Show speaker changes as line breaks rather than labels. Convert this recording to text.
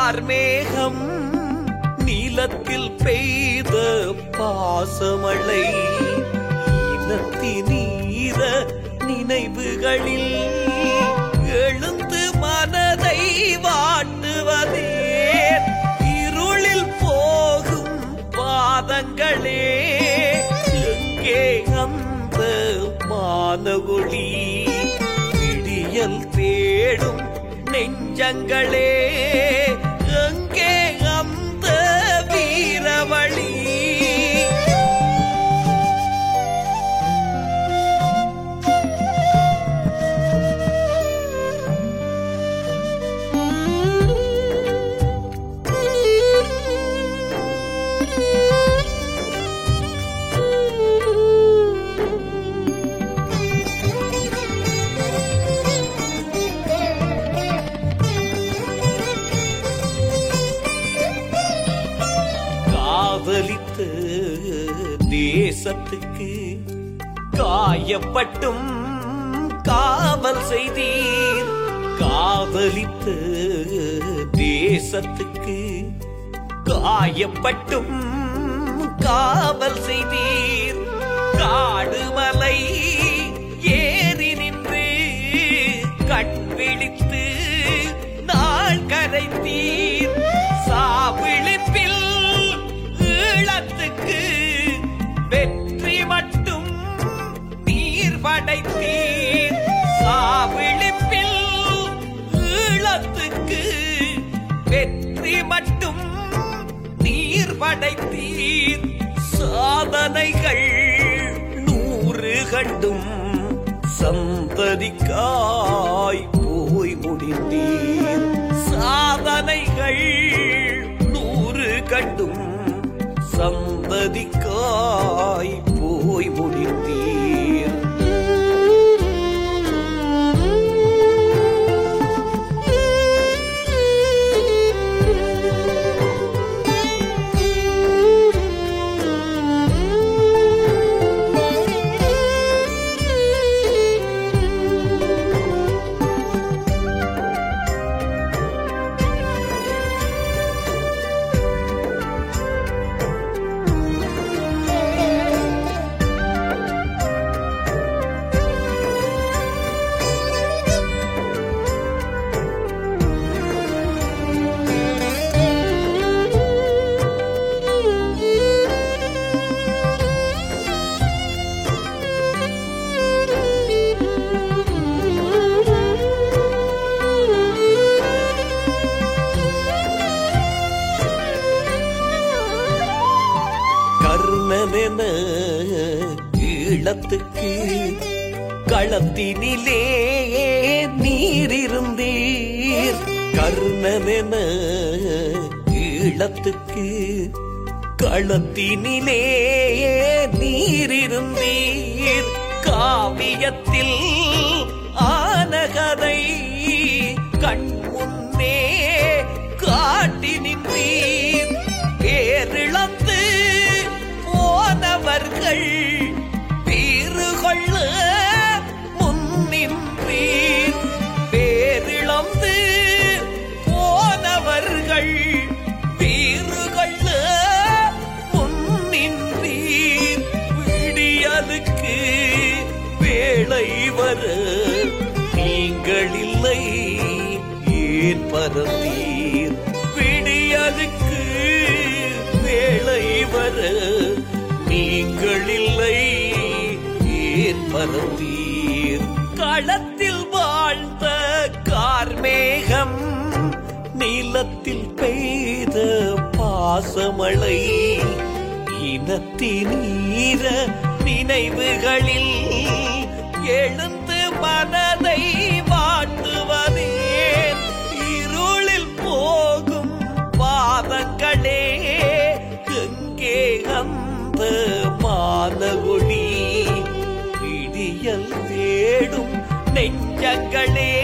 கார்மேகம் நீலத்தில் பெய்த பாசமழை இனத்தினீர நினைவுகளில் எழுந்து மனதை வாட்டுவதே இருளில் போகும் பாதங்களே எங்கே அந்த மானவொளி விடியல் தேடும் நெஞ்சங்களே எங்கே அந்த வீரவழி காதலித்த தேசத்துக்கு காயப்பட்டும் காவல் செய்தீர் காதலித்த தேசத்துக்கு காயப்பட்டும் காவல் செய்தீர் காடுமலை ஏறி நின்று கண் விழித்து நாள் கரைத்தீர் சாவிழிப்பில் ஈழத்துக்கு வெற்றி மட்டும் நீர் படைத்தீர் சாவிழிப்பில் ஈழத்துக்கு வெற்றி மட்டும் நீர் படைத்தீர் சாதனைகள் நூறு கண்டும் சந்ததிக்காய் போய் முடிந்தீர் சாதனைகள் நூறு கண்டும் சந்ததிக்காய் போய் முடிந்தீர் கர்ணனென ஈழத்துக்கு களத்தினிலே நீரிருந்தீர் கர்ணனென ஈழத்துக்கு களத்தினிலே நீரிருந்தீர் காவியத்தில் ஆனகதை கண் முன்னே காட்டி நின்றீர் பேரிழந்து போனவர்கள் வீறு கொள்ள முன்னின்றீர் பேரிழந்து போனவர்கள் வீறு கொள்ள முன்னின்றீர் விடியலுக்கு வேளை வர நீங்கள் இல்லை ஏன் பரந்தீர் விடியலுக்கு வேளை வர நீங்கள் இல்லை ஏன் பரந்தீர் களத்தில் வாழ்ந்த கார்மேகம் நீலத்தில் பெய்த பாசமழை இனத்தினீர நினைவுகளில் எழுந்து மனதை வாட்டுவதே இருளில் போகும் பாதங்களே எங்கே அந்த மானகுடி விடியல் தேடும் நெஞ்சங்களே